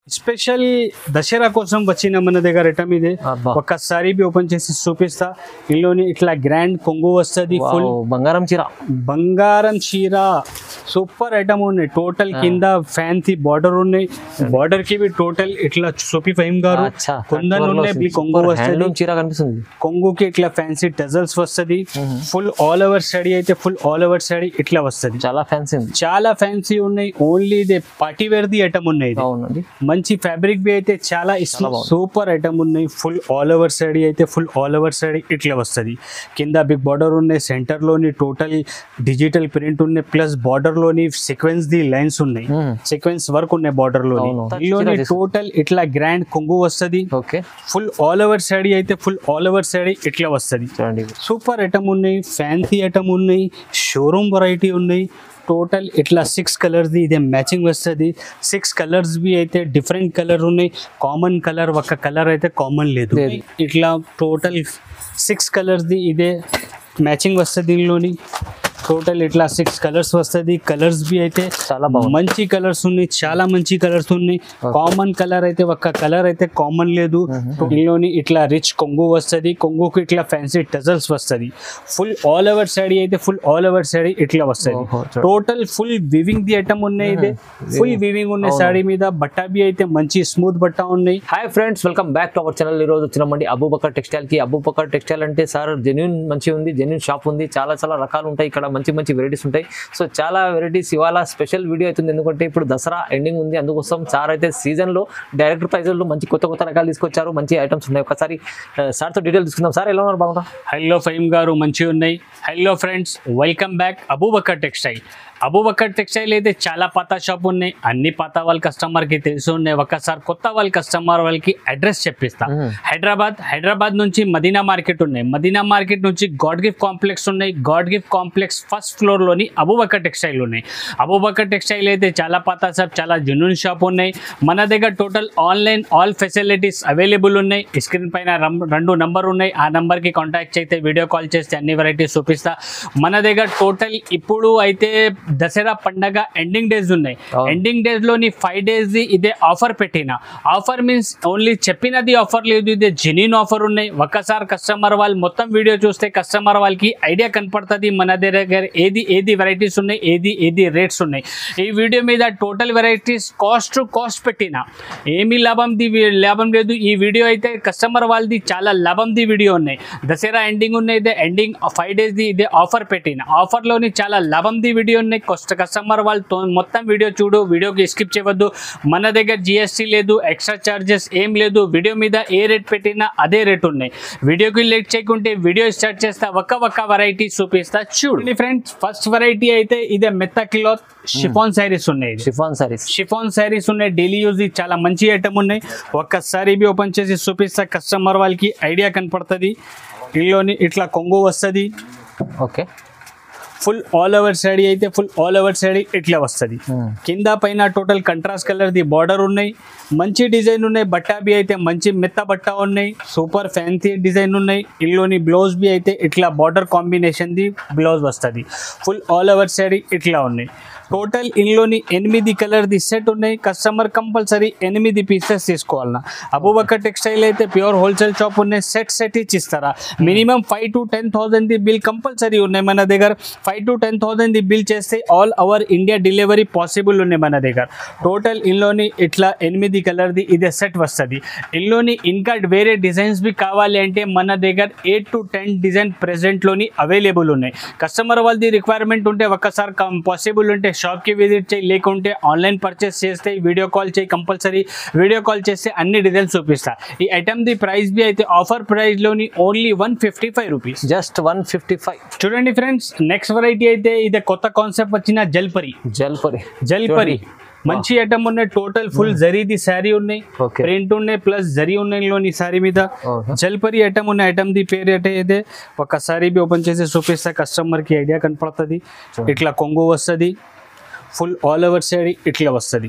Special Dasara కోసం వచ్చిన మన దగ్గర ఐటమ్ ఇది అబ్బా. ఒక్కసారి బి ఓపెన్ చేసి చూపిస్తా ఇందులోని ఇట్లా గ్రాండ్ కొంగు వస్తుంది ఫుల్ వావ్, బంగారం చీర బంగారం చీర సూపర్ ఐటమ్ ఉన్నాయి టోటల్ కింద ఫ్యాన్సీ బార్డర్ ఉన్నాయి బార్డర్ కి బి టోటల్ ఇట్లా సూపి ఫైమ్ గారు అచ్చా, కుందన్ కట్టువర్లో ఉన్నాయి వస్తుంది. కొంగు సూపర్ వస్తుంది హ్యాండ్లూమ్ చీర కనిపిస్తుంది కొంగుకి ఇట్లా ఫ్యాన్సీ టజల్స్ వస్తుంది ఫుల్ ఆల్ ఓవర్ సాడీ అయితే ఫుల్ ఆల్ ఓవర్ సాడీ ఇట్లా వస్తుంది చాలా ఫ్యాన్సీ ఉంది చాలా ఫ్యాన్సీ ఉన్నాయి ఓన్లీ ఇది పార్టీ వేర్ ది ఐటమ్ ఉన్నాయి ఇది. అవునండి మంచి ఫ్యాబ్రిక్ బి అయితే చాలా ఇష్టం బాగుంది. సూపర్ ఐటమ్ ఉన్నాయి ఫుల్ ఆల్ ఓవర్ సాడీ అయితే ఫుల్ ఆల్ ఓవర్ సాడీ ఇట్లా వస్తుంది కింద బిగ్ బార్డర్ ఉన్నాయి సెంటర్ లోని టోటల్ డిజిటల్ ప్రింట్ ఉన్నాయి ప్లస్ బార్డర్ లోని సీక్వెన్స్ ది లైన్స్ ఉన్నాయి మ్మ్. సీక్వెన్స్ వర్క్ ఉన్నాయి బార్డర్ లోని అవును. దీనిలోని చేసి- టోటల్ ఇట్లా గ్రాండ్ కొంగు వస్తుంది okay full all over sari అయితే ఫుల్ ఆల్ ఓవర్ సాడీ ఇట్లా వస్తుంది చూడండి సూపర్ ఐటమ్ ఉన్నాయి ఫ్యాన్సీ ఐటమ్ ఉన్నాయి షోరూమ్ వెరైటీ ఉన్నాయి టోటల్ ఇట్లా సిక్స్ కలర్స్ది ఇదే మ్యాచింగ్ వస్తుంది సిక్స్ కలర్స్ బి అయితే డిఫరెంట్ కలర్ ఉన్నాయి కామన్ కలర్ ఒక కలర్ అయితే కామన్ లేదు లేదు. ఇట్లా టోటల్ సిక్స్ కలర్స్ది ఇదే మ్యాచింగ్ వస్తుంది దీనిలోని టోటల్ ఇట్లా సిక్స్ కలర్స్ వస్తుంది కలర్స్ బి అయితే చాలా బాగుంది మంచి కలర్స్ ఉన్నాయి చాలా మంచి కలర్స్ ఉన్నాయి కామన్ కలర్ అయితే ఒక కలర్ అయితే కామన్ లేదు దీనిలోని ఇట్లా రిచ్ కొంగు వస్తుంది కొంగుకి ఇట్లా ఫ్యాన్సీ టజల్స్ వస్తుంది ఫుల్ ఆల్ ఓవర్ సాడీ అయితే ఫుల్ ఆల్ ఓవర్ సాడీ ఇట్లా వస్తుంది ఓహో, చూడు. టోటల్ ఫుల్ వివింగ్ ది ఐటమ్ ఉన్నాయి ఇది ఫుల్ వివింగ్ ఉన్నాయి అవును. సాడీ మీద బట్ట బి అయితే మంచి స్మూత్ బట్ట ఉన్నాయి hi friends welcome back to our channel ఈ రోజు వచ్చినామండి అబూబకర్ టెక్స్టైల్ కి అబూబకర్ టెక్స్టైల్ అంటే సార్ జెన్యున్ మంచి ఉంది జెన్యున్ షాప్ ఉంది చాలా చాలా రకాలు ఉంటాయి ఇక్కడ మంచి మంచి వెరైటీస్ ఉంటాయి సో చాలా వెరైటీస్ ఇవాళ స్పెషల్ వీడియో అవుతుంది ఎందుకంటే ఇప్పుడు దసరా ఎండింగ్ ఉంది అందుకోసం సార్ అయితే సీజన్ లో డైరెక్ట్ ప్రైజెల్లో మంచి కొత్త కొత్త రకాలు తీసుకొచ్చారు మంచి ఐటమ్స్ ఉన్నాయి ఒకసారి సార్తో డీటెయిల్ తీసుకుందాం సార్ ఎలా ఉన్నారు బాగుందా హలో ఫైమ్ గారు మంచిగా ఉన్నాయి hello friends welcome back Abubakar textile Abubakar textile అయితే చాలా పాత షాప్ ఉన్నాయి అన్ని పాత వాళ్ళ కస్టమర్ కి తెలిసి ఉన్నాయి ఒకసారి కొత్త వాళ్ళ కస్టమర్ వాళ్ళకి అడ్రస్ చెప్పిస్తా మ్మ్. హైదరాబాద్ హైదరాబాద్ నుంచి మదీనా మార్కెట్ ఉన్నాయి మదీనా మార్కెట్ నుంచి గాడ్ గిఫ్ట్ కాంప్లెక్స్ ఉన్నాయి God Gift Complex first floor లోని అబూబకర్ టెక్స్టైల్ ఉన్నాయి అబూబకర్ టెక్స్టైల్ అయితే చాలా పాత షాప్ చాలా జెన్యున్ షాప్ ఉన్నాయి మన దగ్గర total online all facilities available ఉన్నాయి స్క్రీన్ పైన రం- రెండు నంబర్ ఉన్నాయి ఆ నంబర్ కి కాంటాక్ట్ చేస్తే వీడియో కాల్ చేస్తే అన్ని వెరైటీస్ చూపిస్తా మన దగ్గర టోటల్ ఇప్పుడు అయితే దసరా పండగ ఎండింగ్ డేస్ ఉన్నాయి అవును. ఎండింగ్ డేస్ లోని ఫైవ్ డేస్ ది ఇదే ఆఫర్ పెట్టిన ఆఫర్ మీన్స్ ఓన్లీ చెప్పినది ఆఫర్ లేదు ఇదే జెన్యున్ ఆఫర్ ఉన్నాయి ఒక్కసారి కస్టమర్ వాళ్ళు మొత్తం వీడియో చూస్తే కస్టమర్ వాళ్ళకి ఐడియా కనపడుతుంది మన దగ్గర ఏది ఏది వెరైటీస్ ఉన్నాయి ఏది ఏది రేట్స్ ఉన్నాయి ఈ వీడియో మీద టోటల్ వెరైటీస్ కాస్ట్ కాస్ట్ పెట్టిన ఏమీ లాభంది వి- లాభం లేదు ఈ వీడియో అయితే కస్టమర్ వాళ్ళది చాలా లాభంది వీడియో ఉన్నాయి దసరా ఎండింగ్ ఉన్నాయి ఇదే ఎండింగ్ ఫైవ్ డేస్ ది ఇదే ఆఫర్ పెట్టిన ఆఫర్లోని చాలా లాభంది వీడియో ఉన్నాయి కొత్త కస్టమర్ వాళ్ళు తో- మొత్తం వీడియో చూడు వీడియోకి స్కిప్ చేయవద్దు మన దగ్గర జిఎస్టీ లేదు ఎక్స్ట్రా చార్జెస్ ఏం లేదు వీడియో మీద ఏ రేట్ పెట్టినా అదే రేట్ ఉన్నాయి వీడియోకి లేట్ చేయకుంటే వీడియో స్టార్ట్ చేస్తా ఒక్క ఒక్క వెరైటీ చూపిస్తా చూడండి ఫ్రెండ్స్ ఫస్ట్ వెరైటీ అయితే ఇదే మెత్త క్లాత్ షిఫాన్ శారీస్ ఉన్నాయి ఇది. షిఫాన్ సారీస్ షిఫాన్ శారీస్ ఉన్నాయి డైలీ యూజ్ చాలా మంచి ఐటమ్ ఉన్నాయి ఒక్కసారి ఇవి ఓపెన్ చేసి చూపిస్తా కస్టమర్ వాళ్ళకి ఐడియా కనపడుతుంది ఇందులోని ఇట్లా కొంగు వస్తుంది okay full all over sari అయితే ఫుల్ ఆల్ ఓవర్ సాడీ ఇట్లా వస్తుంది కింద పైన టోటల్ కంట్రాస్ట్ కలర్ ది బార్డర్ ఉన్నాయి మంచి డిజైన్ ఉన్నాయి బట్టా బి అయితే మంచి మెత్త బట్ట ఉన్నాయి సూపర్ ఫ్యాన్సీ డిజైన్ ఉన్నాయి ఇల్లోని బ్లౌజ్ బి అయితే ఇట్లా బార్డర్ కాంబినేషన్ ది బ్లౌజ్ వస్తుంది ఫుల్ ఆల్ ఓవర్ సాడీ ఇట్లా ఉన్నాయి టోటల్ ఇందులోని ఎనిమిది కలర్ ది సెట్ ఉన్నాయి కస్టమర్ కంపల్సరీ ఎనిమిది పీసెస్ తీసుకోవాలన్నా అబూబకర్ టెక్స్టైల్ అయితే ప్యూర్ హోల్సేల్ షాప్ ఉన్నాయి సెట్ సెట్ ఇచ్చి ఇస్తారా minimum five to ten thousand ది బిల్ కంపల్సరీ ఉన్నాయి మన దగ్గర ఫైవ్ టు టెన్ థౌసండ్ ది బిల్ చేస్తే all over India delivery possible ఉన్నాయి మన దగ్గర టోటల్ ఇందులోని ఇట్లా ఎనిమిది కలర్ది ఇదే సెట్ వస్తుంది ఇందులోని ఇంకా వేరే డిజైన్స్ బి కావాలి అంటే మన దగ్గర ఎయిట్ టు టెన్ డిజైన్ ప్రెసెంట్లోని అవైలబుల్ ఉన్నాయి కస్టమర్ వాళ్ళది రిక్వైర్మెంట్ ఉంటే ఒక్కసారి పాసిబుల్ ఉంటే షాప్కి విజిట్ చేయి లేకుంటే ఆన్లైన్ పర్చేస్ చేస్తే వీడియో కాల్ చేయి కంపల్సరీ వీడియో కాల్ చేస్తే అన్ని డిజైన్స్ చూపిస్తా ఈ ఐటమ్ ది ప్రైస్ బి అయితే ఆఫర్ ప్రైస్లోని only one fifty five rupees just one fifty five చూడండి ఫ్రెండ్స్ నెక్స్ట్ వెరైటీ అయితే ఇది కొత్త కాన్సెప్ట్ వచ్చిన జల్పరి జల్పరి జల్పరి మంచి ఐటమ్ ఉన్నాయి టోటల్ ఫుల్ జరీది శారీ ఉన్నాయి ఓకే ప్రింట్ ఉన్నాయి ప్లస్ జరీ ఉన్నాయి లోని శారీ మీద ఓకే జల్పరి ఐటమ్ ఉన్న ఐటమ్ ది పేరు అయితే ఇదే ఒకసారి బి ఓపెన్ చేసి చూపిస్తే కస్టమర్ కి ఐడియా కనపడుతుంది ఇట్లా కొంగు వస్తుంది ఫుల్ ఆల్ ఓవర్ సైడ్ ఇట్లా వస్తుంది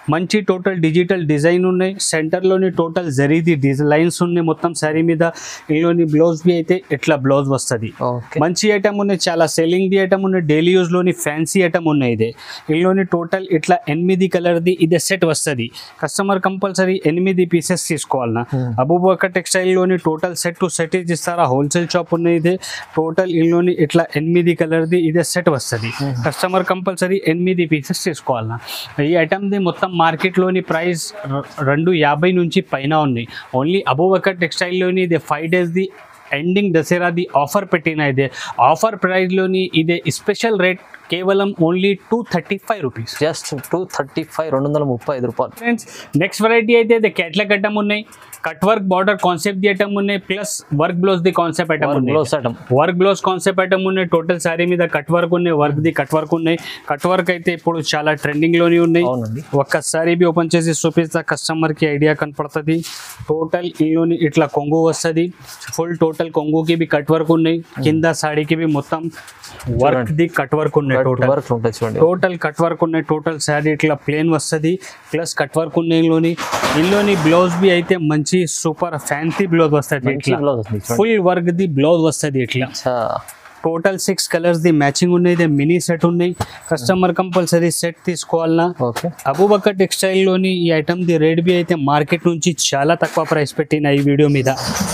మంచి టోటల్ డిజిటల్ డిజైన్ ఉన్నాయి సెంటర్లోని టోటల్ జరీది లైన్స్ ఉన్నాయి మొత్తం శారీ మీద ఇందులోని బ్లౌజ్ బి అయితే ఇట్లా బ్లౌజ్ వస్తుంది ఓకే మంచి ఐటమ్ ఉన్నాయి చాలా సెల్లింగ్ ది ఐటమ్ ఉన్నాయి డైలీ యూజ్ లోని ఫ్యాన్సీ ఐటమ్ ఉన్నాయి ఇది ఇందులోని టోటల్ ఇట్లా ఎనిమిది కలర్ ది ఇది సెట్ వస్తుంది కస్టమర్ కంపల్సరీ ఎనిమిది పీసెస్ తీసుకోవాలన్నా Hmm. అబూబకర్ టెక్స్టైల్ లోని టోటల్ సెట్ టు సెట్ ఇస్తారా హోల్సేల్ షాప్ ఉన్నాయి ఇది టోటల్ ఇందులోని ఇట్లా ఎనిమిది కలర్ ది ఇదే సెట్ వస్తుంది కస్టమర్ కంపల్సరీ ఎనిమిది పీసెస్ తీసుకోవాలన్నా ఈ ఐటమ్ ది మొత్తం మార్కెట్ లోని ప్రైస్ రెండు యాభై నుంచి పైన ఉన్నాయి ఓన్లీ అబూబకర్ టెక్స్టైల్ లోని ఇది ఫైవ్ డేస్ ది ఎండింగ్ దసరాది ఆఫర్ పెట్టిన ಇದೆ ఆఫర్ ప్రైస్లోని ఇదే స్పెషల్ రేట్ కేవలం only two thirty five rupees just two thirty five రెండు వందల ముప్పై ఐదు రూపాయలు ఫ్రెండ్స్ నెక్స్ట్ వెరైటీ అయితే ఇది క్యాట్లాగ్ ఐటమ్ ఉన్నాయి కట్ వర్క్ బార్డర్ కాన్సెప్ట్ ది ఐటమ్ ఉన్నాయి ప్లస్ వర్క్ బ్లౌజ్ ది కాన్సెప్ట్ ఐటమ్ ఉన్నాయి blouse item work blouse concept item ఉన్నాయి టోటల్ శారీ మీద కట్ వర్క్ ఉన్నాయి వర్క్ ది కట్ వర్క్ ఉన్నాయి కట్ వర్క్ అయితే ఇప్పుడు చాలా ట్రెండింగ్ లోని ఉన్నాయి అవునండి ఒక్కసారి బి ఓపెన్ చేసి చూపిస్తా కస్టమర్ కి ఐడియా కనపడుతుంది టోటల్ ఇందులోని ఇట్లా కొంగు వస్తుంది ఫుల్ టోటల్ కొంగుకి బి కట్ వర్క్ ఉన్నాయి కింద సాడీకి బి మొత్తం వర్క్ ది కట్ వర్క్ ఉన్నాయి టోటల్ వర్క్ ఉంటుంది చూడండి టోటల్ కట్ వర్క్ ఉన్నాయి టోటల్ శారీ ఇట్లా ప్లేన్ వస్తుంది ప్లస్ కట్ వర్క్ ఉన్నాయి ఇందులోని ఇందులోని బ్లౌజ్ బి అయితే మంచి సూపర్ ఫ్యాన్సీ బ్లౌజ్ వస్తుంది మంచి ఇట్లా బ్లౌజ్ వస్తుంది చూడండి ఫుల్ వర్క్ ది బ్లౌజ్ వస్తుంది ఇట్లా అచ్చా. టోటల్ సిక్స్ కలర్స్ ది మ్యాచింగ్ ఉన్నాయి ఇది మినీ సెట్ ఉన్నాయి కస్టమర్ కంపల్సరీ సెట్ తీసుకోవాలన్నా ఓకే అబూబకర్ టెక్స్టైల్లోని ఈ ఐటమ్ ది రేట్ బి అయితే మార్కెట్ నుంచి చాలా తక్కువ ప్రైస్ పెట్టిన ఈ వీడియో మీద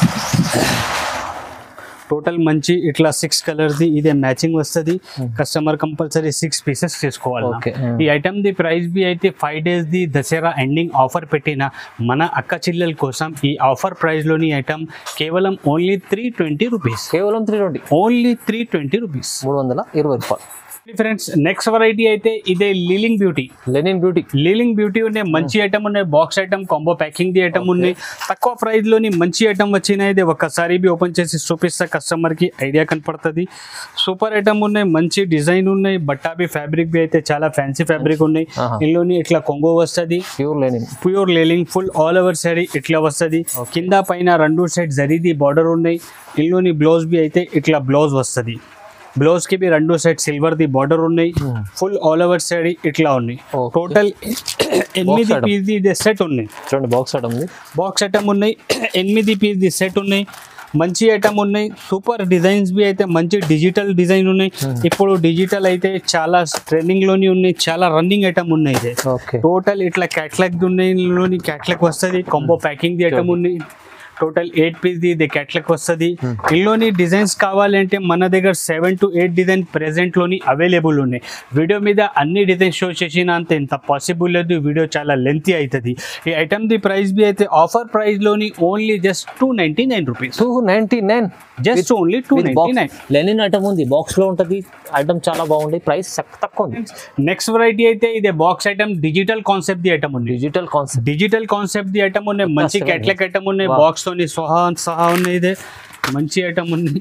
టోటల్ మంచి ఇట్లా సిక్స్ కలర్స్ ది ఇదే మ్యాచింగ్ వస్తుంది కస్టమర్ కంపల్సరీ సిక్స్ పీసెస్ తీసుకోవాలి ఓకే ఈ ఐటమ్ ది ప్రైస్ బి అయితే ఫైవ్ డేస్ ది దసరా ఎండింగ్ ఆఫర్ పెట్టిన మన అక్క చెల్లెల కోసం ఈ ఆఫర్ ప్రైస్ లోని ఐటమ్ కేవలం ఓన్లీ త్రీ ట్వంటీ రూపీస్ కేవలం three twenty only three twenty rupees మూడు వందల ఇరవై రూపాయలు ఫ్రెండ్స్ నెక్స్ట్ వెరైటీ అయితే ఇదే లీలింగ్ బ్యూటీ లెనిన్ బ్యూటీ లీలింగ్ బ్యూటీ ఉన్నాయి మంచి ఐటమ్ ఉన్నాయి బాక్స్ ఐటమ్ కాంబో ప్యాకింగ్ ది ఐటమ్ ఉన్నాయి తక్కువ ప్రైస్ లోని మంచి ఐటమ్ వచ్చినాయి ఇది ఒక్కసారి బి ఓపెన్ చేసి చూపిస్తే కస్టమర్ కి ఐడియా కనపడుతుంది సూపర్ ఐటమ్ ఉన్నాయి మంచి డిజైన్ ఉన్నాయి బట్టా బి ఫ్యాబ్రిక్ బి అయితే చాలా ఫ్యాన్సీ ఫ్యాబ్రిక్ ఉన్నాయి ఆహా. ఇందులోని ఇట్లా కొంగో వస్తుంది ప్యూర్ లెనిన్ ప్యూర్ లేలింగ్ ఫుల్ ఆల్ ఓవర్ సారీ ఇట్లా వస్తుంది కింద పైన రెండు సైడ్ జరీది బార్డర్ ఉన్నాయి ఇందులోని బ్లౌజ్ బి అయితే ఇట్లా బ్లౌజ్ వస్తుంది బ్లౌజ్ కి బి రెండు సైడ్ సిల్వర్ ది బార్డర్ ఉన్నాయి ఫుల్ ఆల్ ఓవర్ సారీ ఇట్లా ఉన్నాయి Okay. టోటల్ ఎనిమిది item. పీస్ ది సెట్ ఉన్నాయి చూడండి బాక్స్ ఐటమ్ ఉంది బాక్స్ ఐటమ్ ఉన్నాయి ఎనిమిది పీస్ ది సెట్ ఉన్నాయి మంచి ఐటమ్ ఉన్నాయి సూపర్ డిజైన్స్ బి అయితే మంచి డిజిటల్ డిజైన్ ఉన్నాయి ఇప్పుడు డిజిటల్ అయితే చాలా ట్రెండింగ్ లోని ఉన్నాయి చాలా రన్నింగ్ ఐటమ్ ఉన్నాయి ఇది ఓకే టోటల్ ఇట్లా క్యాట్లాగ్ ఉన్నాయి ఇందులోని క్యాట్లాగ్ వస్తుంది కాంబో ప్యాకింగ్ ది ఐటమ్ ఉంది టోటల్ ఎయిట్ పీస్ ది ఇది క్యాట్లాగ్ వస్తుంది ఇందులోని డిజైన్స్ కావాలంటే మన దగ్గర seven to eight design present లోని అవైలబుల్ ఉన్నాయి వీడియో మీద అన్ని డిజైన్ షో చేసిన అంత ఇంత పాసిబుల్ లేదు వీడియో చాలా లెంతీ అవుతుంది ఈ ఐటమ్ ది ప్రైస్ బి అయితే ఆఫర్ ప్రైస్ లోని only just two ninety nine rupees two ninety nine just only two ninety nine linen item ఉంది బాక్స్ లో ఉంటది ఐటమ్ చాలా బాగుంది ప్రైస్ తక్కువ ఉంది నెక్స్ట్ వెరైటీ అయితే ఇదే బాక్స్ ఐటమ్ డిజిటల్ కాన్సెప్ట్ ది ఐటమ్ ఉంది డిజిటల్ కాన్సెప్ట్ డిజిటల్ కాన్సెప్ట్ ది ఐటమ్ ఉన్నాయి మంచి అసలు క్యాట్లాగ్ ఐటమ్ ఉన్నాయి Wow. బాక్స్ తోని సహా సహా ఉన్నాయి ఇదే మంచి ఐటమ్ ఉంది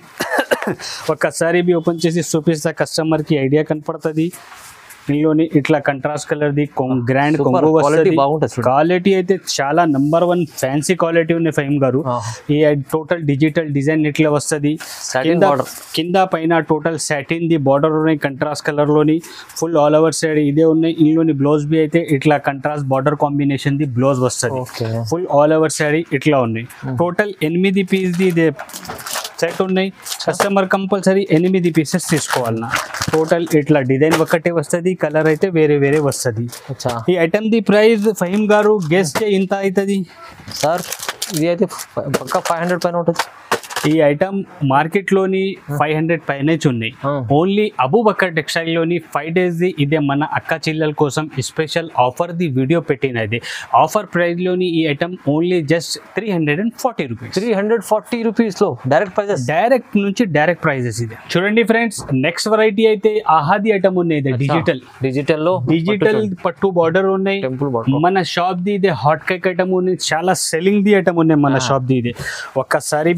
ఒక్కసారి బి ఓపెన్ చేసి చూపిస్తా కస్టమర్ కి ఐడియా కనపడుతుంది ఇందులోని ఇట్లా కంట్రాస్ట్ కలర్ ది గ్రాండ్ Super. కొంగు Quality వస్తుంది బాగుంటుంది చూడు. క్వాలిటీ అయితే చాలా నంబర్ వన్ ఫ్యాన్సీ క్వాలిటీ ఉన్నాయి ఫైమ్ గారు ఆహా. ఈ టోటల్ డిజిటల్ డిజైన్ ఇట్లా వస్తుంది Satin కింద border. కింద పైన టోటల్ సాటిన్ ది బార్డర్ ఉన్నాయి కంట్రాస్ట్ కలర్ లోని ఫుల్ ఆల్ ఓవర్ సైడ్ ఇదే ఉన్నాయి ఇందులోని బ్లౌజ్ బి అయితే ఇట్లా కంట్రాస్ట్ బార్డర్ కాంబినేషన్ ది బ్లౌజ్ వస్తుంది okay full all over sari ఇట్లా ఉన్నాయి టోటల్ ఎనిమిది పీస్ ది ఇదే సెట్ ఉన్నాయి కస్టమర్ కంపల్సరీ ఎనిమిది పీసెస్ తీసుకోవాలన్నా టోటల్ ఇట్లా డిజైన్ ఒకటే వస్తుంది కలర్ అయితే వేరే వేరే వస్తుంది అచ్చా ఈ ఐటమ్ ది ప్రైస్ ఫహీమ్ గారు గెస్ట్ ఇంత అవుతుంది సార్ ఇది అయితే పక్క ఫైవ్ హండ్రెడ్ పైన ఉంటుంది ఈ ఐటమ్ మార్కెట్ లోని ఫైవ్ హండ్రెడ్ పైనే ఉన్నాయి ఆ. ఓన్లీ అబూబక్కర్ టెక్స్టైల్ లోని ఫైవ్ డేస్ ది ఇదే మన అక్క చెల్లెల కోసం స్పెషల్ ఆఫర్ ది వీడియో పెట్టినది ఆఫర్ ప్రైస్ లోని ఈ item only just three hundred and forty rupees three hundred forty rupees లో డైరెక్ట్ ప్రైజెస్ డైరెక్ట్ నుంచి డైరెక్ట్ ప్రైజెస్ ఇది చూడండి ఫ్రెండ్స్ నెక్స్ట్ వెరైటీ అయితే ఆహాది ఐటమ్ ఉన్నాయి ఇది డిజిటల్ డిజిటల్ లో డిజిటల్ పట్టు బార్డర్ ఉన్నాయి టెంపుల్ బార్డర్ మన షాప్ ది ఇది హాట్ కేక్ ఐటమ్ ఉంది చాలా సెల్లింగ్ ది ఐటమ్ ఉన్నాయి మన షాప్ ది ఇది ఒక్కసారి బి ఓపెన్ చేసి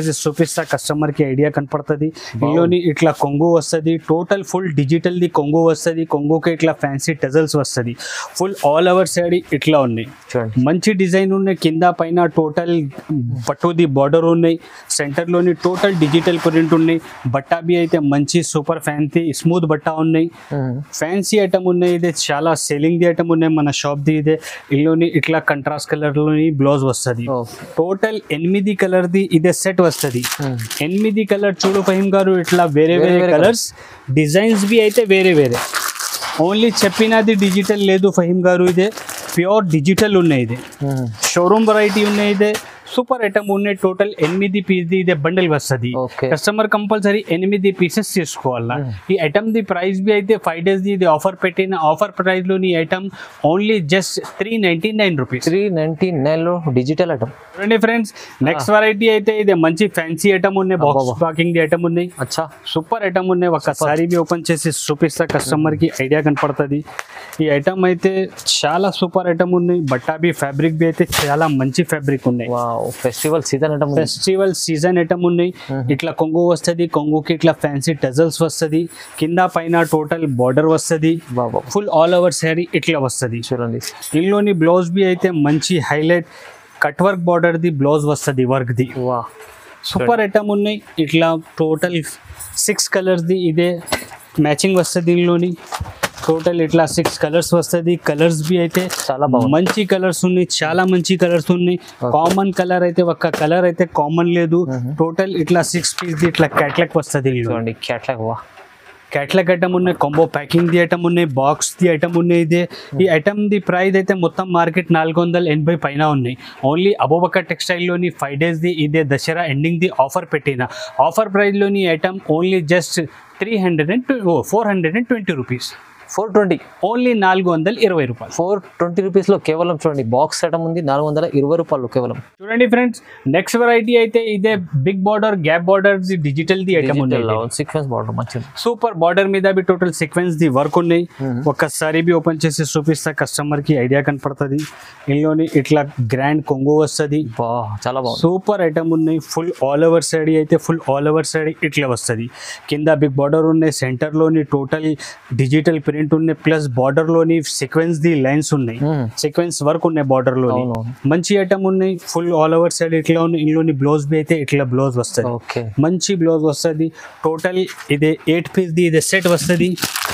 చేసి చూపిస్తా కస్టమర్ కి ఐడియా కనపడుతుంది ఇందులోని ఇట్లా కొంగు వస్తుంది టోటల్ ఫుల్ డిజిటల్ ది కొంగు వస్తుంది కొంగుకి ఇట్లా ఫ్యాన్సీ టజల్స్ వస్తుంది ఫుల్ ఆల్ ఓవర్ సైడ్ ఇట్లా ఉన్నాయి చూడండి మంచి డిజైన్ ఉన్నాయి కింద పైన టోటల్ పట్టుది బార్డర్ ఉన్నాయి సెంటర్లోని టోటల్ డిజిటల్ ప్రింట్ ఉన్నాయి బట్టా బి అయితే మంచి సూపర్ ఫ్యాన్సీ స్మూత్ బట్టా ఉన్నాయి ఫ్యాన్సీ ఐటమ్ ఉన్నాయి ఇది చాలా సెల్లింగ్ ది ఐటమ్ ఉన్నాయి మన షాప్ ది ఇదే ఇల్లుని ఇట్లా కంట్రాస్ట్ కలర్ లోని బ్లౌజ్ వస్తుంది ఓకే టోటల్ ఎనిమిది కలర్ ది ఇదే సెట్ వస్తుంది ఎనిమిది కలర్ చూడు ఫహిం గారు ఇట్లా వేరే వేరే వేరే వేరే కలర్స్ డిజైన్స్ బి అయితే వేరే వేరే ఓన్లీ చెప్పినది డిజిటల్ లేదు ఫహిం గారు ఇదే ప్యూర్ డిజిటల్ ఉన్నాయి ఇది షోరూమ్ వెరైటీ ఉన్నాయి ఇదే సూపర్ ఐటమ్ ఉన్నాయి టోటల్ ఎనిమిది పీస్ ఇదే బండిల్ వస్తుంది ఓకే కస్టమర్ కంపల్సరీ ఎనిమిది పీసెస్ తీసుకోవాలా Hmm. ఈ ఐటమ్ ది ప్రైస్ బి అయితే ఫైవ్ డేస్ ది ఇది ఆఫర్ పెట్టిన ఆఫర్ ప్రైస్ లోని item only just three ninety nine rupees three ninety నైన్లో డిజిటల్ ఐటమ్ చూడండి ఫ్రెండ్స్ నెక్స్ట్ వెరైటీ అయితే ఇది మంచి ఫ్యాన్సీ ఐటమ్ ఉన్నాయి బాక్స్ అబ్బబ్బా. ప్యాకింగ్ ది ఐటమ్ ఉన్నాయి అచ్చా సూపర్ ఐటమ్ ఉన్నాయి ఒక్కసారి బి ఓపెన్ చేసి చూపిస్తా కస్టమర్ కి ఐడియా కనపడుతుంది ఈ ఐటమ్ అయితే చాలా సూపర్ ఐటమ్ ఉన్నాయి బట్టా బి ఫ్యాబ్రిక్ బి అయితే చాలా మంచి ఫ్యాబ్రిక్ ఉన్నాయి wow festival season item festival season item ఉన్నాయి ఇట్లా కొంగు వస్తుంది కొంగుకి ఇట్లా ఫ్యాన్సీ టజల్స్ వస్తుంది కింద పైన టోటల్ బార్డర్ వస్తుంది బాబా ఫుల్ ఆల్ ఓవర్ శారీ ఇట్లా వస్తుంది చూడండి దీనిలోని బ్లౌజ్ బి అయితే మంచి హైలైట్ కట్ వర్క్ బార్డర్ ది బ్లౌజ్ వస్తుంది వర్క్ ది వా సూపర్ ఐటమ్ ఉన్నాయి ఇట్లా టోటల్ సిక్స్ కలర్స్ ది ఇదే మ్యాచింగ్ వస్తుంది దీనిలోని టోటల్ ఇట్లా సిక్స్ కలర్స్ వస్తుంది కలర్స్ బి అయితే చాలా బాగుంది మంచి కలర్స్ ఉన్నాయి చాలా మంచి కలర్స్ ఉన్నాయి కామన్ కలర్ అయితే ఒక్క కలర్ అయితే కామన్ లేదు టోటల్ ఇట్లా సిక్స్ పీస్ ఇట్లా క్యాట్లాగ్ వస్తుంది చూడండి క్యాట్లాగ్ వా క్యాట్లాగ్ ఐటమ్ ఉన్నాయి కాంబో ప్యాకింగ్ ది ఐటమ్ ఉన్నాయి బాక్స్ ది ఐటమ్ ఉన్నాయి ఇదే ఈ ఐటమ్ ది ప్రైస్ అయితే మొత్తం మార్కెట్ నాలుగు వందల ఎనభై పైన ఉన్నాయి ఓన్లీ అబోబక్క టెక్స్టైల్లోని ఫైవ్ డేస్ ది ఇదే దసరా ఎండింగ్ ది ఆఫర్ పెట్టిన ఆఫర్ ప్రైస్లోని item only just three hundred and four hundred and twenty rupees four twenty only నాలుగు వందల ఇరవై రూపాయలు ఫోర్ ట్వంటీ రూపీస్లో కేవలం చూడండి బాక్స్ ఐటమ్ ఉంది నాలుగు వందల ఇరవై రూపాయలు కేవలం చూడండి ఫ్రెండ్స్ నెక్స్ట్ వెరైటీ అయితే ఇదే బిగ్ బార్డర్ గ్యాప్ బార్డర్ ది డిజిటల్ ది ఐటమ్ ఉన్నాయి సీక్వెన్స్ బార్డర్ మంచిది సూపర్ బార్డర్ మీద బి టోటల్ సీక్వెన్స్ ది వర్క్ ఉన్నాయి ఒక్కసారి బి ఓపెన్ చేసి చూపిస్తా కస్టమర్ కి ఐడియా కనపడుతుంది ఇందులోని ఇట్లా గ్రాండ్ కొంగు వస్తుంది బా చాలా బాగుంది సూపర్ ఐటమ్ ఉన్నాయి ఫుల్ ఆల్ ఓవర్ సైడ్ అయితే ఫుల్ ఆల్ ఓవర్ సైడ్ ఇట్లా వస్తుంది కింద బిగ్ బార్డర్ ఉన్నాయి సెంటర్ లోని టోటల్ డిజిటల్ ప్రింట్ ఉన్నాయి ప్లస్ బార్డర్ లోని సీక్వెన్స్ ది లైన్స్ ఉన్నాయి మ్మ్. సీక్వెన్స్ వర్క్ ఉన్నాయి బార్డర్ లోని అవునవును. మంచి ఐటమ్ ఉన్నాయి ఫుల్ ఆల్ ఓవర్ సైడ్ ఇట్లా ఉన్నాయి ఇందులోని బ్లౌజ్ బి అయితే ఇట్లా బ్లౌజ్ వస్తుంది ఓకే మంచి బ్లౌజ్ వస్తుంది టోటల్ ఇది ఎయిట్ పీస్ ది ఇది సెట్ వస్తుంది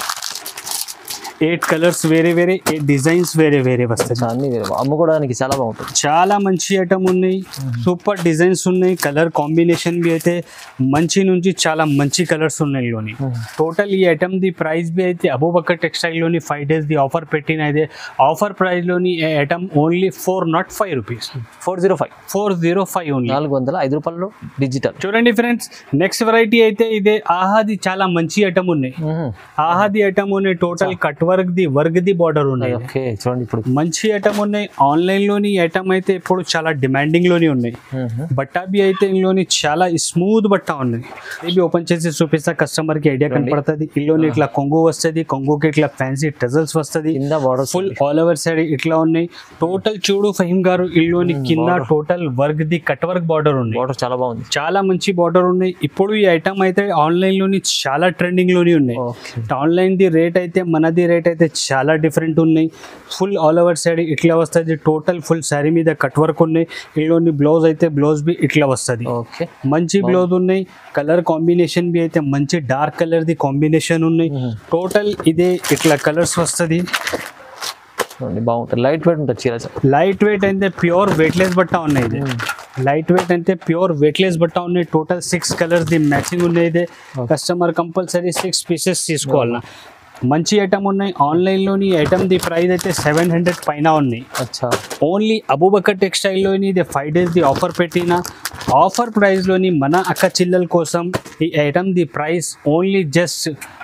ఎయిట్ కలర్స్ వేరే వేరే ఎయిట్ డిజైన్స్ వేరే వేరే వస్తుంది అన్ని వేరే అమ్ముకోవడానికి చాలా బాగుంటుంది చాలా మంచి ఐటమ్ ఉన్నాయి సూపర్ డిజైన్స్ ఉన్నాయి కలర్ కాంబినేషన్ బి అయితే మంచి నుంచి చాలా మంచి కలర్స్ ఉన్నాయి లోని టోటల్ ఈ ఐటమ్ ది ప్రైస్ బి అయితే అబూబక్కర్ టెక్స్టైల్ లోని ఫైవ్ డేస్ ది ఆఫర్ పెట్టిన అయితే ఆఫర్ ప్రైస్ లోని ఈ item only four nought five rupees four zero five four zero five only నాలుగు వందల ఐదు రూపాయలు డిజిటల్ చూడండి ఫ్రెండ్స్ నెక్స్ట్ వెరైటీ అయితే ఇదే ఆహాది చాలా మంచి ఐటమ్ ఉన్నాయి ఆహాది ఐటమ్ ఉన్నాయి టోటల్ కట్ వర్క్ ది వర్క్ ది బార్డర్ ఉన్నాయి ఓకే చూడండి ఇప్పుడు మంచి ఐటమ్ ఉన్నాయి ఆన్లైన్ లోని ఐటమ్ అయితే ఇప్పుడు చాలా డిమాండింగ్ లోని ఉన్నాయి బట్టా బి అయితే ఇందులోని చాలా స్మూత్ బట్ట ఉన్నాయి ఇవి ఓపెన్ చేసి చూపిస్తా కస్టమర్ కి ఐడియా కనపడుతుంది ఇందులోని ఇట్లా కొంగు వస్తుంది కొంగుకి ఇట్లా ఫ్యాన్సీ టజల్స్ వస్తుంది కింద border full all over side ఇట్లా ఉన్నాయి టోటల్ చూడు ఫహిం గారు ఇల్లుని కింద టోటల్ వర్క్ ది కట్ వర్క్ బార్డర్ ఉన్నాయి బార్డర్ చాలా బాగుంది చాలా మంచి బార్డర్ ఉన్నాయి ఇప్పుడు ఈ ఐటమ్ అయితే ఆన్లైన్ లోని చాలా ట్రెండింగ్ లోని ఉన్నాయి ఓకే ఆన్లైన్ ది రేట్ అయితే మనది రేట్ అయితే చాలా డిఫరెంట్ ఉన్నాయి ఫుల్ ఆల్ ఓవర్ సైడ్ ఇట్లా వస్తుంది టోటల్ ఫుల్ శారీ మీద కట్ వర్క్ ఉన్నాయి ఇందులోని బ్లౌజ్ అయితే బ్లౌజ్ బి ఇట్లా వస్తుంది ఓకే మంచి బ్లౌజ్ ఉన్నాయి కలర్ కాంబినేషన్ బి అయితే మంచి డార్క్ కలర్ ది కాంబినేషన్ ఉన్నాయి టోటల్ ఇదే ఇట్లా కలర్స్ వస్తుంది చూడండి బాగుంటుంది లైట్ వెయిట్ ఉంటుంది చీర లైట్ వెయిట్ అయితే ప్యూర్ వెయిట్లెస్ బట్ట ఉన్నాయి ఇది లైట్ వెయిట్ అంటే ప్యూర్ వెయిట్లెస్ బట్ట ఉన్నాయి టోటల్ సిక్స్ కలర్స్ ది మ్యాచింగ్ ఉన్నాయి ఇది కస్టమర్ కంపల్సరీ సిక్స్ పీసెస్ తీసుకోవాలన్నా మంచి ఐటమ్ ఉన్నాయి ఆన్లైన్లోని ఐటమ్ ది ప్రైస్ అయితే సెవెన్ హండ్రెడ్ పైన ఉన్నాయి అచ్చా ఓన్లీ అబూబకర్ టెక్స్టైల్లోని ఇది ఫైవ్ డేస్ ది ఆఫర్ పెట్టిన ఆఫర్ ప్రైస్లోని మన అక్క చిల్లల కోసం ఈ ఐటమ్ ది price only just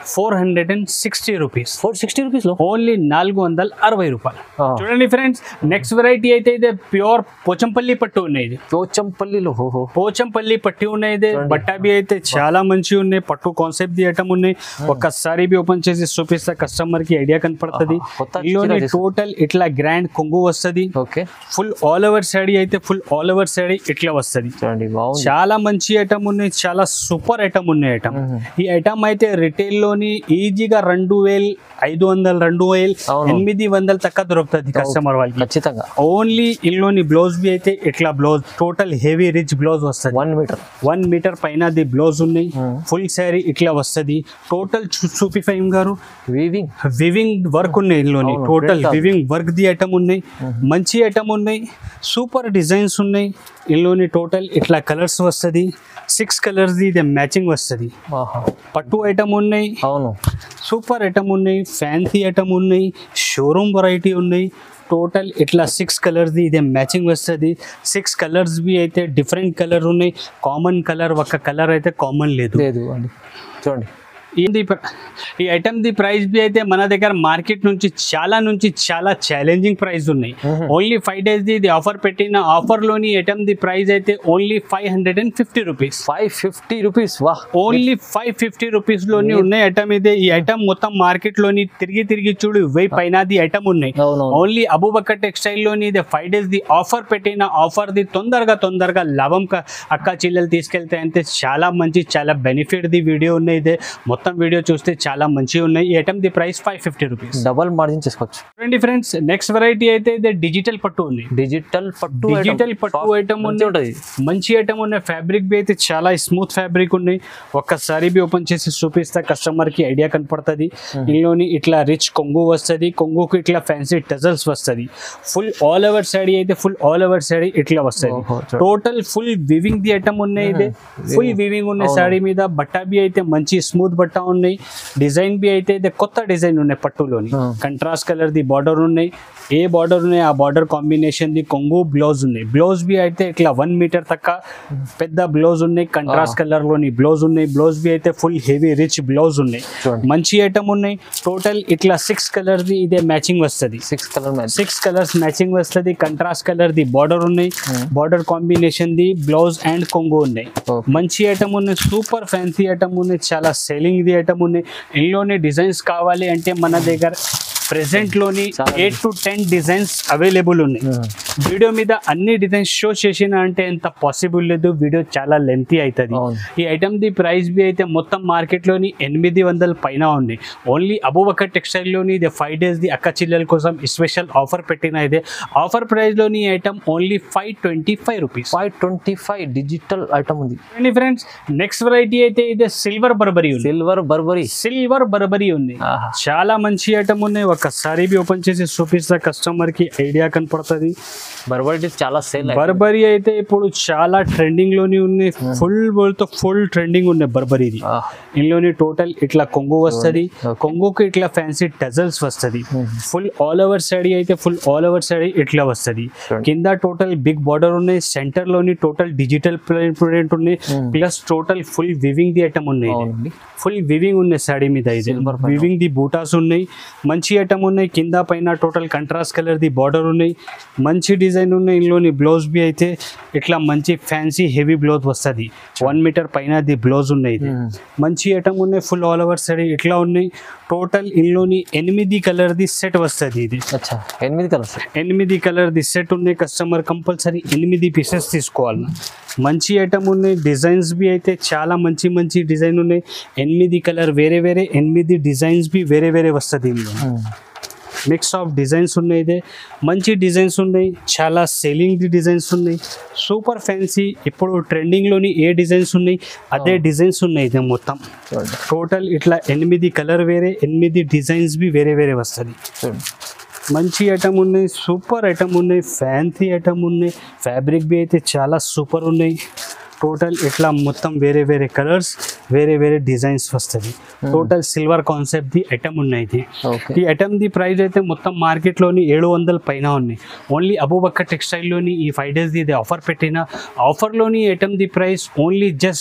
four hundred and sixty rupees four sixty rupees లో ఓన్లీ నాలుగు వందల అరవై రూపాయలు ఆ. చూడండి ఫ్రెండ్స్ నెక్స్ట్ వెరైటీ అయితే ఇదే ప్యూర్ పోచంపల్లి పట్టు ఉన్నాయి ఇది పోచంపల్లిలో ఓహో పోచంపల్లి పట్టి ఉన్నాయి ఇది బట్టాబి అయితే చాలా మంచి ఉన్నాయి పట్టు కాన్సెప్ట్ ది ఐటమ్ ఉన్నాయి ఒక్కసారి బి ఓపెన్ చేసి చూపిస్తే కస్టమర్ కి ఐడియా కనపడుతుంది ఆహా, కొత్త ఇందులోని చీర చేసి- టోటల్ ఇట్లా గ్రాండ్ కొంగు వస్తుంది okay full all over sari అయితే ఫుల్ ఆల్ ఓవర్ సాడీ ఇట్లా వస్తుంది చూడండి బాగుంది చాలా మంచి ఐటమ్ ఉన్నాయి చాలా సూపర్ ఐటమ్ ఉన్నాయి ఐటమ్ ఈ ఐటమ్ అయితే రిటైల్ లోని ఈజీగా రెండు వేలు ఐదు వందలు రెండు వేలు అవును. ఎనిమిది వందలు తక్కువ దొరుకుతుంది కస్టమర్ వాళ్ళకి ఖచ్చితంగా ఓన్లీ ఇందులోని బ్లౌజ్ బి అయితే ఇట్లా blouse total heavy rich blouse వస్తుంది వన్ మీటర్ వన్ మీటర్ పైన ది బ్లౌజ్ ఉన్నాయి ఫుల్ శారీ ఇట్లా వస్తుంది టోటల్ చూపిఫైమ్ గారు వీవింగ్ వివింగ్ వర్క్ ఉన్నాయి ఇందులోని అవును, టోటల్ great. వివింగ్ వర్క్ ది ఐటమ్ ఉన్నాయి మంచి ఐటమ్ ఉన్నాయి సూపర్ డిజైన్స్ ఉన్నాయి ఇందులోని టోటల్ ఇట్లా కలర్స్ వస్తుంది సిక్స్ కలర్స్ ది ఇది మ్యాచింగ్ వస్తుంది ఆహా పట్టు ఐటమ్ ఉన్నాయి అవును సూపర్ ఐటమ్ ఉన్నాయి ఫ్యాన్సీ ఐటమ్ ఉన్నాయి షోరూమ్ వెరైటీ ఉన్నాయి టోటల్ ఇట్లా సిక్స్ కలర్స్ది ఇదే మ్యాచింగ్ వస్తుంది సిక్స్ కలర్స్ బి అయితే డిఫరెంట్ కలర్ ఉన్నాయి కామన్ కలర్ ఒక కలర్ అయితే కామన్ లేదు లేదు అండి చూడంండి ఇది ప్ర- ఈ ఐటమ్ ది ప్రైస్ బి అయితే మన దగ్గర మార్కెట్ నుంచి చాలా నుంచి చాలా ఛాలెంజింగ్ ప్రైస్ ఉన్నాయి ఓన్లీ ఫైవ్ డేస్ ది ఇది ఆఫర్ పెట్టిన ఆఫర్ లోని ఐటమ్ ది ప్రైస్ అయితే only five hundred and fifty rupees five fifty rupees వా ఓన్లీ ఫైవ్ ఫిఫ్టీ రూపీస్ లోని ఉన్నాయి ఐటమ్ ఇదే ఈ ఐటమ్ మొత్తం మార్కెట్ లోని తిరిగి తిరిగి చూడు వెయ్యి పైన ది ఐటమ్ ఉన్నాయి అవునవును ఓన్లీ అబూబక్కర్ టెక్స్టైల్ లోని ఇది ఫైవ్ డేస్ ది ఆఫర్ పెట్టిన ఆఫర్ ది తొందరగా తొందరగా లాభం క- అక్క చెల్లెలు తీసుకెళ్తే అంటే చాలా మంచి చాలా బెనిఫిట్ ది వీడియో ఉన్నాయి ఇదే మొత్తం వీడియో చూస్తే చాలా మంచిగా ఉన్నాయి ఈ ఐటమ్ ది price five fifty rupees double margin చేసుకోవచ్చు చూడండి ఫ్రెండ్స్ నెక్స్ట్ వెరైటీ అయితే ఇది డిజిటల్ పట్టు ఉంది డిజిటల్ పట్టు డిజిటల్ పట్టు ఐటమ్ ఉంది ఉంటుంది మంచి ఐటమ్ ఉన్నాయి ఫ్యాబ్రిక్ బి అయితే చాలా స్మూత్ ఫ్యాబ్రిక్ ఉన్నాయి ఒక్కసారి బి ఓపెన్ చేసి చూపిస్తే కస్టమర్ కి ఐడియా కనపడుతుంది ఇందులోని ఇట్లా రిచ్ కొంగు వస్తుంది కొంగుకి ఇట్లా ఫ్యాన్సీ టజల్స్ వస్తుంది ఫుల్ ఆల్ ఓవర్ సాడీ అయితే ఫుల్ ఆల్ ఓవర్ సాడీ ఇట్లా వస్తుంది ఓహో, చూడు. టోటల్ ఫుల్ వివింగ్ ది ఐటమ్ ఉన్నాయి ఇది ఫుల్ వివింగ్ ఉన్నాయి సాడీ మీద బట్ట బి అయితే మంచి స్మూత్ బట్ట ఉన్నాయి డిజైన్ బి అయితే ఇది కొత్త డిజైన్ ఉన్నాయి పట్టులోని Hmm. కంట్రాస్ట్ కలర్ ది బార్డర్ ఉన్నాయి ఏ బార్డర్ ఉన్నాయి ఆ బార్డర్ కాంబినేషన్ ది కొంగు బ్లౌజ్ ఉన్నాయి బ్లౌజ్ బి అయితే ఇట్లా వన్ మీటర్ తక్క పెద్ద బ్లౌజ్ ఉన్నాయి కంట్రాస్ట్ కలర్ లోని బ్లౌజ్ ఉన్నాయి బ్లౌజ్ బి అయితే ఫుల్ హెవీ రిచ్ బ్లౌజ్ ఉన్నాయి చూడండి మంచి ఐటమ్ ఉన్నాయి టోటల్ ఇట్లా సిక్స్ కలర్ ది ఇదే మ్యాచింగ్ వస్తుంది six colour match six colours matching వస్తుంది కంట్రాస్ట్ కలర్ ది బార్డర్ ఉన్నాయి బార్డర్ కాంబినేషన్ ది బ్లౌజ్ అండ్ కొంగు ఉన్నాయి Okay. మంచి ఐటమ్ ఉన్నాయి సూపర్ ఫ్యాన్సీ ఐటమ్ ఉన్నాయి చాలా సెల్లింగ్ ది ఐటమ్ ఉన్నాయి ఇందులోనే డిజైన్స్ కావాలి అంటే మన దగ్గర ప్రెసెంట్ లోని చాలా eight to ten designs available ఉన్నాయి వీడియో మీద అన్ని డిజైన్స్ షో చేసిన అంటే ఎంత పాసిబుల్ లేదు వీడియో చాలా లెంతీ అవుతుంది అవును. ఈ ఐటమ్ ది ప్రైస్ బి అయితే మొత్తం మార్కెట్ లోని ఎనిమిది వందల పైన ఉంది ఓన్లీ అబూబకర్ టెక్స్టైల్ లోని ఇది ఫైవ్ డేస్ ది అక్క చిల్లెల కోసం స్పెషల్ ఆఫర్ పెట్టిన ఇదే ఆఫర్ ప్రైస్ లోని item only five twenty five rupees five twenty five digital item ఉంది ఫ్రెండ్స్ నెక్స్ట్ వెరైటీ అయితే ఇదే సిల్వర్ బర్బరీ ఉంది సిల్వర్ బర్బరీ సిల్వర్ బర్బరీ ఉంది ఆహా. చాలా మంచి ఐటమ్ ఉన్నాయి ఒక్కసారి బి ఓపెన్ చేసి చూపిస్తే కస్టమర్ కి ఐడియా కనపడుతుంది బర్బరీ చాలా సేల్ బర్బరీ అయితే ఇప్పుడు చాలా ట్రెండింగ్ లోని ఉన్నాయి ఫుల్ తో ఫుల్ ట్రెండింగ్ ఉన్నాయి బర్బరీది ఇందులోని టోటల్ ఇట్లా కొంగు వస్తుంది Okay. కొంగుకి ఇట్లా ఫ్యాన్సీ టజల్స్ వస్తుంది ఫుల్ ఆల్ ఓవర్ సాడీ అయితే ఫుల్ ఆల్ ఓవర్ సాడీ ఇట్లా వస్తుంది Sure. కింద టోటల్ బిగ్ బార్డర్ ఉన్నాయి సెంటర్ లోని టోటల్ డిజిటల్ ప్రింట్ ఉన్నాయి ప్లస్ టోటల్ ఫుల్ వివింగ్ ది ఐటమ్ ఉన్నాయి అవునండి ఫుల్ వివింగ్ ఉన్నాయి సాడీ మీద ఇది Silver పైన. వివింగ్ ది బూటాస్ ఉన్నాయి మంచి ఐటమ్ ఉన్నాయి కింద పైన టోటల్ కంట్రాస్ట్ కలర్ ది బార్డర్ ఉన్నాయి మంచి డిజైన్ ఉన్నాయి ఇందులోని బ్లౌజ్ బి అయితే ఇట్లా మంచి ఫ్యాన్సీ హెవీ బ్లౌజ్ వస్తుంది వన్ మీటర్ పైన ది బ్లౌజ్ ఉన్నాయి ఇది Hmm. మంచి ఐటమ్ ఉన్నాయి ఫుల్ ఆల్ ఓవర్ సాడీ ఇట్లా ఉన్నాయి టోటల్ ఇందులోని ఎనిమిది కలర్ ది సెట్ వస్తుంది ఇది అచ్చా ఎనిమిది కలర్స్ ఎనిమిది కలర్ ది సెట్ ఉన్నాయి కస్టమర్ కంపల్సరీ ఎనిమిది పీసెస్ తీసుకోవాలి మంచి ఐటమ్ ఉన్నాయి డిజైన్స్ బి అయితే చాలా మంచి మంచి డిజైన్ ఉన్నాయి ఎనిమిది కలర్ వేరే వేరే ఎనిమిది డిజైన్స్ బి వేరే వేరే వస్తుంది ఇందులో మిక్స్ ఆఫ్ డిజైన్స్ ఉన్నాయి ఇదే మంచి డిజైన్స్ ఉన్నాయి చాలా సెల్లింగ్ ది డిజైన్స్ ఉన్నాయి సూపర్ ఫ్యాన్సీ ఇప్పుడు ట్రెండింగ్లోని ఏ డిజైన్స్ ఉన్నాయి అదే డిజైన్స్ ఉన్నాయి ఇదే మొత్తం చూడండి టోటల్ ఇట్లా ఎనిమిది కలర్ వేరే ఎనిమిది డిజైన్స్ బి వేరే వేరే వస్తుంది చూడండి మంచి ఐటమ్ ఉన్నాయి సూపర్ ఐటమ్ ఉన్నాయి ఫ్యాన్సీ ఐటమ్ ఉన్నాయి ఫ్యాబ్రిక్ బి అయితే చాలా సూపర్ ఉన్నాయి టోటల్ ఇట్లా మొత్తం వేరే వేరే కలర్స్ వేరే వేరే డిజైన్స్ వస్తుంది టోటల్ సిల్వర్ కాన్సెప్ట్ ది ఐటమ్ ఉన్నాయి ఇది ఓకే ఈ ఐటమ్ ది ప్రైస్ అయితే మొత్తం మార్కెట్లోని ఏడు వందల పైన ఉన్నాయి ఓన్లీ అబూబక్కర్ టెక్స్టైల్లోని ఈ ఫైవ్ డేస్ ఇది ఆఫర్ పెట్టిన ఆఫర్లోని ఐటమ్ ది price only just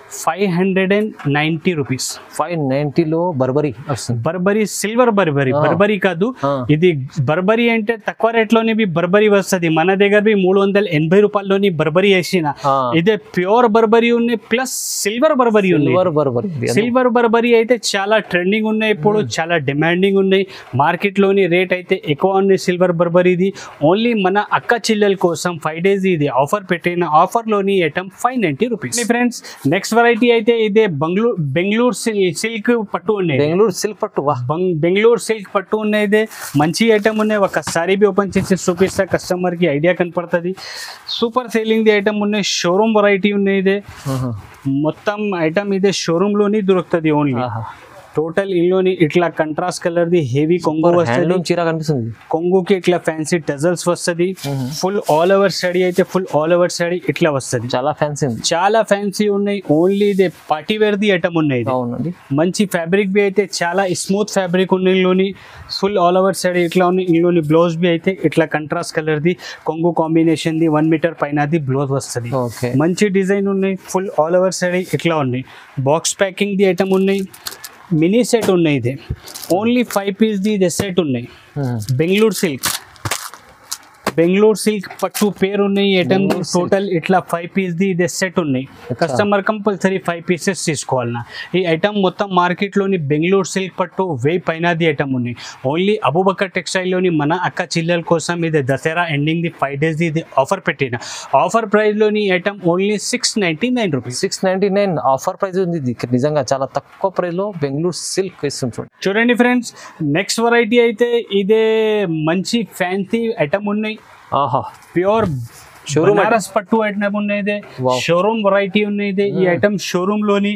five hundred and ninety rupees five నైన్టీలో బర్బరీ వస్తుంది బర్బరీ సిల్వర్ బర్బరీ ఆ. బర్బరీ కాదు ఆ. ఇది బర్బరీ అంటే తక్కువ రేట్లోనే బి బర్బరీ వస్తుంది మన దగ్గర బి మూడు వందల ఎనభై రూపాయల్లోని బర్బరీ వేసిన ఆ. ఇదే ప్యూర్ బర్బరీ ఉన్నాయి ప్లస్ సిల్వర్ బర్బరీ ఉన్నాయి సిల్వర్ బర్బరీ సిల్వర్ బర్బరీ అయితే చాలా ట్రెండింగ్ ఉన్నాయి ఇప్పుడు చాలా డిమాండింగ్ ఉన్నాయి మార్కెట్ లోని రేట్ అయితే ఎక్కువ ఉన్నాయి సిల్వర్ బర్బరీది ఓన్లీ మన అక్క చెల్లెల కోసం ఫైవ్ డేస్ ఇది ఆఫర్ పెట్టిన ఆఫర్ లోని item five ninety rupees friends next variety అయితే ఇదే బెంగళూరు బెంగళూరు సిల్క్ పట్టు ఉన్నాయి బెంగళూరు సిల్క్ పట్టు వా బంగ్ బెంగళూరు సిల్క్ పట్టు ఉన్నది మంచి ఐటమ్ ఉన్నాయి ఒకసారి బి ఓపెన్ చేసి చూపిస్తే కస్టమర్కి ఐడియా కనపడుతుంది సూపర్ సేలింగ్ ది ఐటమ్ ఉన్నాయి షోరూమ్ వెరైటీ ఉన్నది ఆహా. మొత్తం ఐటమ్ ఇదే షోరూమ్ లోని దొరుకుతుంది ఓన్లీ ఆహా. టోటల్ ఇల్లోని ఇట్లా కంట్రాస్ట్ కలర్ ది హెవీ కొంగు వస్తుంది హ్యాండ్లూమ్ చీర కనిపిస్తుంది కొంగుకి ఇట్లా ఫ్యాన్సీ టజల్స్ వస్తుంది ఫుల్ ఆల్ ఓవర్ స్టడీ అయితే ఫుల్ ఆల్ ఓవర్ స్టడీ ఇట్లా వస్తుంది చాలా ఫ్యాన్సీ ఉంది చాలా ఫ్యాన్సీ ఉన్నాయి ఓన్లీ ఇదే పార్టీ వేర్ ది ఐటమ్ ఉన్నాయి ఇది. అవునండి మంచి ఫ్యాబ్రిక్ బి అయితే చాలా స్మూత్ ఫ్యాబ్రిక్ ఉంది ఇందులోని ఫుల్ ఆల్ ఓవర్ సైడ్ ఇట్లా ఉంది ఇందులోని బ్లౌజ్ బి అయితే ఇట్లా కంట్రాస్ట్ కలర్ ది కొంగు కాంబినేషన్ ది వన్ మీటర్ పైన ది బ్లౌజ్ వస్తుంది ఓకే మంచి డిజైన్ ఉన్నాయి ఫుల్ ఆల్ ఓవర్ సైడ్ ఇట్లా ఉన్నాయి బాక్స్ ప్యాకింగ్ ది ఐటమ్ ఉన్నాయి మినీ సెట్ ఉన్నాయి ఇది ఓన్లీ ఫైవ్ పీస్ ది ఇది సెట్ ఉన్నాయి బెంగళూరు సిల్క్ బెంగళూరు సిల్క్ పట్టు పేరు ఉన్నాయి ఐటమ్ బెంగళూరు silk. టోటల్ ఇట్లా ఫైవ్ పీస్ ది ఇది సెట్ ఉన్నాయి కస్టమర్ కంపల్సరీ ఫైవ్ పీసెస్ తీసుకోవాలన్నా ఈ ఐటమ్ మొత్తం మార్కెట్లోని బెంగళూరు సిల్క్ పట్టు వెయ్యి పైన ది ఐటమ్ ఉన్నాయి ఓన్లీ అబూబకర్ టెక్స్టైల్లోని మన అక్క చెల్లెల కోసం ఇది దసరా ఎండింగ్ ది ఫైవ్ డేస్ ఇది ఆఫర్ పెట్టిన ఆఫర్ ప్రైస్లోని item only six ninety nine rupees six ninety nine offer price ఉంది ఇది నిజంగా చాలా తక్కువ ప్రైస్ లో బెంగళూరు సిల్క్ ఇస్తుంది చూడండి చూడండి ఫ్రెండ్స్ నెక్స్ట్ వెరైటీ అయితే ఇదే మంచి ఫ్యాన్సీ ఐటమ్ ఉన్నాయి ఆహా ప్యూర్ Showroom బనారస్ పట్టు ఐటమ్ ఉన్నది Wow. షోరూమ్ వెరైటీ ఉన్నది ఈ ఐటమ్ షోరూమ్ లోని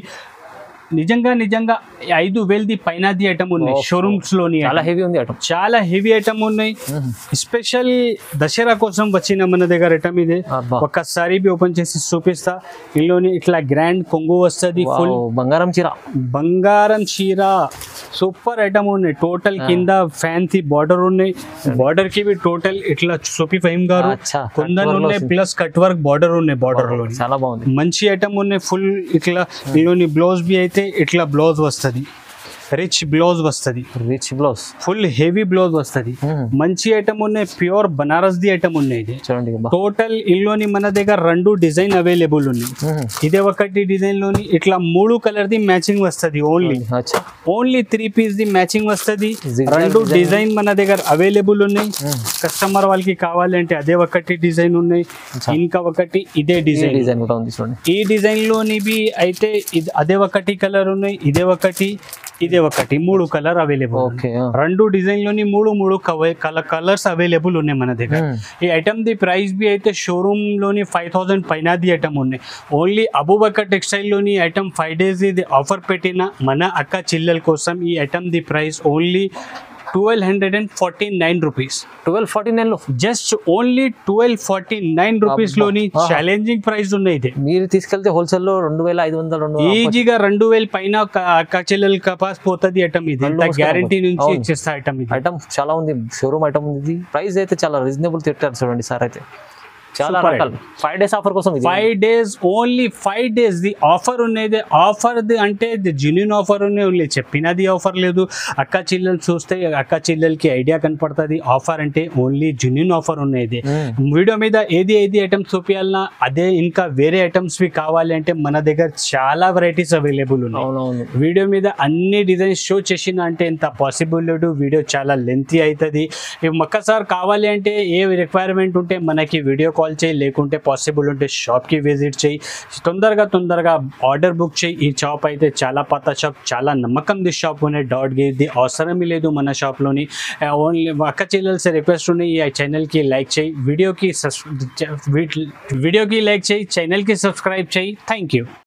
నిజంగా నిజంగా ఐదు వేలది పైన ది ఐటమ్ ఉన్నాయి Oh. షోరూమ్స్ లోని చాలా item. హెవీ ఉంది అటం చాలా హెవీ ఐటమ్ ఉన్నాయి స్పెషల్ దసరా కోసం వచ్చిన మన దగ్గర ఐటమ్ ఇది అబ్బా. ఒక్కసారి బి ఓపెన్ చేసి చూపిస్తా ఇందులోని ఇట్లా గ్రాండ్ కొంగు వస్తుంది ఫుల్ బంగారం చీర బంగారం చీర సూపర్ ఐటమ్ ఉన్నాయి టోటల్ కింద ఫ్యాన్సీ బార్డర్ ఉన్నాయి బార్డర్ కి టోటల్ ఇట్లా సూపి ఫైమ్ గారు అచ్చా, cut కొందరు work లో ఉన్నాయి వస్తుంది. ప్లస్ కట్ వర్క్ బార్డర్ ఉన్నాయి బార్డర్ లో చాలా బాగుంది మంచి ఐటమ్ ఉన్నాయి ఫుల్ ఇట్లా ఇందులోని బ్లౌజ్ బి అయితే ఇట్లా బ్లౌజ్ వస్తుంది రిచ్ బ్లౌజ్ వస్తుంది rich blouse full heavy blouse వస్తుంది మంచి ఐటమ్ ఉన్నాయి ప్యూర్ బనారస్ ది ఐటమ్ ఉన్నాయి ఇది చూడండి బా. టోటల్ ఇందులోని మన దగ్గర రెండు డిజైన్ అవైలబుల్ ఉన్నాయి మ్మ్. ఇదే ఒకటి డిజైన్ లోని ఇట్లా మూడు కలర్ ది మ్యాచింగ్ వస్తుంది ఓన్లీ అచ్చా only three piece the matching వస్తుంది Zigzag రెండు design. డిజైన్ మన దగ్గర అవైలబుల్ ఉన్నాయి కస్టమర్ వాళ్ళకి కావాలంటే అదే ఒకటి డిజైన్ ఉన్నాయి అచ్చా. ఇంకా ఒకటి ఇదే ఈ డిజైన్ డిజైన్ కూడా ఉంది చూడండి ఈ డిజైన్ లోనివి అయితే ఇది అదే ఒకటి కలర్ ఉన్నాయి ఇదే ఒకటి ఇదే ఒకటి మూడు కలర్ అవైలబుల్ ఓకే రెండు డిజైన్ లోని మూడు మూడు కలర్స్ అవైలబుల్ ఉన్నాయి మన దగ్గర ఈ ఐటమ్ ది ప్రైస్ బి అయితే షోరూమ్ లోని ఫైవ్ థౌసండ్ పైన ది ఐటమ్ ఉన్నాయి ఓన్లీ అబూబకర్ టెక్స్టైల్ లోని ఐటమ్ ఫైవ్ డేస్ ఇది ఆఫర్ పెట్టిన మన అక్క చెల్లెల కోసం ఈ ఐటమ్ ది price only twelve hundred and forty nine rupees twelve forty nine లో just only twelve forty nine rupees లోని అబ్బా. ఛాలెంజింగ్ ప్రైస్ ఉన్నాయి ఇది మీరు తీసుకెళ్తే హోల్సేల్ లో రెండు వేల ఐదు వందల రెండు ఈజీగా రెండు వేల పైన ఒక అక్క చెల్లెల కపాస్ పోతుంది ఐటమ్ ఇది రెండు వస్తాయి గ్యారంటీ నుంచి అవును. ఇచ్చేస్తా ఐటమ్ ఇది ఐటమ్ చాలా ఉంది షోరూమ్ ఐటమ్ ఉంది ఇది ప్రైస్ అయితే చాలా రీజనబుల్ తిట్టారు చూడండి సార్ అయితే చాలా Super రకాలు ఫైవ్ డేస్ ఆఫర్ కోసం ఇది five days only five days ది ఆఫర్ ఉన్నది ఆఫర్ అంటే జెన్యున్ ఆఫర్ ఉన్నాయి ఓన్లీ చెప్పినది ఆఫర్ లేదు అక్క చెల్లెలు చూస్తే అక్క చెల్లెలకి ఐడియా కనపడుతుంది ఆఫర్ అంటే ఓన్లీ జెన్యున్ ఆఫర్ ఉన్నది మ్మ్. వీడియో మీద ఏది ఏది ఐటమ్స్ చూపించాలన్నా అదే ఇంకా వేరే ఐటమ్స్ కావాలి అంటే మన దగ్గర చాలా వెరైటీస్ అవైలబుల్ ఉన్నాయి అవునవును వీడియో మీద అన్ని డిజైన్స్ షో చేసిన అంటే ఇంత పాసిబుల్ లేదు వీడియో చాలా లెంతీ అవుతుంది ఒక్కసారి కావాలి అంటే ఏ రిక్వైర్మెంట్ ఉంటే మనకి వీడియో కాల్ చేయి లేకుంటే పాసిబుల్ ఉంటే షాప్కి విజిట్ చేయి తొందరగా తొందరగా ఆర్డర్ బుక్ చేయి ఈ షాప్ అయితే చాలా పాత షాప్ చాలా నమ్మకంది షాప్ ఉన్నాయి డాట్ గేది అవసరమే లేదు మన షాప్లోని ఓన్లీ అక్క చెల్లెల్స్ రిక్వెస్ట్ ఉన్నాయి ఈ ఛానల్కి లైక్ చేయి వీడియోకి సబ్స్ వీడియోకి లైక్ చేయి ఛానల్కి సబ్స్క్రైబ్ చేయి థ్యాంక్ యూ